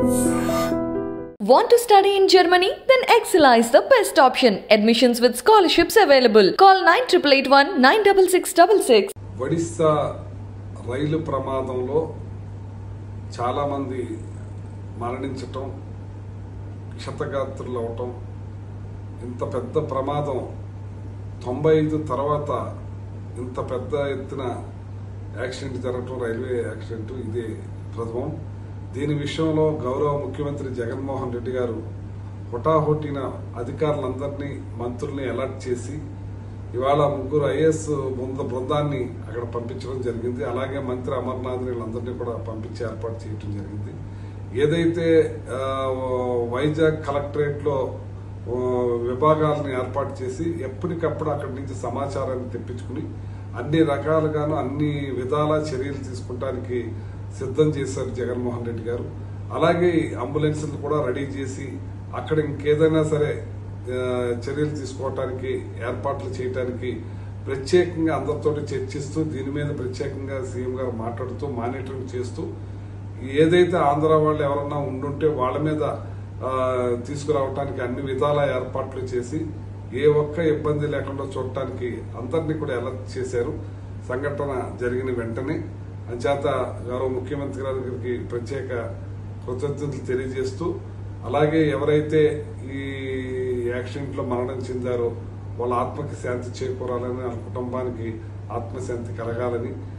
Want to study in Germany? Then Excella is the best option. Admissions with scholarships available. Call 9881 96666. Odisha రైలు ప్రమాదంలో చాలామంది మరణించటం క్షతగాత్రులు అవటం ఇంత పెద్ద ప్రమాదం తొంభై ఐదు తర్వాత ఇంత పెద్ద ఎత్తున యాక్సిడెంట్ జరగటం రైల్వే యాక్సిడెంట్ ఇదే ప్రథమం దీని విషయంలో గౌరవ ముఖ్యమంత్రి జగన్మోహన్ రెడ్డి గారు హుటాహుటిన అధికారులందరినీ మంత్రుల్ని అలర్ట్ చేసి ఇవాళ ముగ్గురు ఐఏఎస్ బృంద బృందాన్ని అక్కడ పంపించడం జరిగింది అలాగే మంత్రి అమర్నాథ్ వీళ్ళందరినీ కూడా పంపించి ఏర్పాటు చేయడం జరిగింది ఏదైతే ఆ, వైజాగ్ కలెక్టరేట్ లో ఆ, విభాగాలను ఏర్పాటు చేసి ఎప్పటికప్పుడు అక్కడి నుంచి సమాచారాన్ని తెప్పించుకుని అన్ని రకాలుగాను అన్ని విధాల చర్యలు తీసుకుంటానికి సిద్ధం చేశారు జగన్మోహన్ రెడ్డి గారు అలాగే అంబులెన్స్లు కూడా రెడీ చేసి అక్కడ ఇంకేదైనా సరే ఆ, చర్యలు తీసుకోవటానికి ఏర్పాట్లు చేయటానికి ప్రత్యేకంగా అందరితోటి చర్చిస్తూ దీని మీద ప్రత్యేకంగా సీఎం గారు మాట్లాడుతూ మానిటరింగ్ చేస్తూ ఏదైతే ఆంధ్ర వాళ్ళు ఎవరన్నా ఉండుంటే వాళ్ళ మీద ఆ, తీసుకురావటానికి అన్ని విధాల ఏర్పాట్లు చేసి ఏ ఒక్క ఇబ్బంది లేకుండా చూడటానికి అందరినీ కూడా అలర్ట్ చేశారు సంఘటన జరిగిన వెంటనే అంచేత గౌరవ ముఖ్యమంత్రి గారికి ప్రత్యేక కృతజ్ఞతలు తెలియజేస్తూ అలాగే ఎవరైతే ఈ యాక్సిడెంట్ లో మరణం చెందారో వాళ్ళ ఆత్మకి శాంతి చేకూరాలని వాళ్ళ కుటుంబానికి ఆత్మశాంతి కలగాలని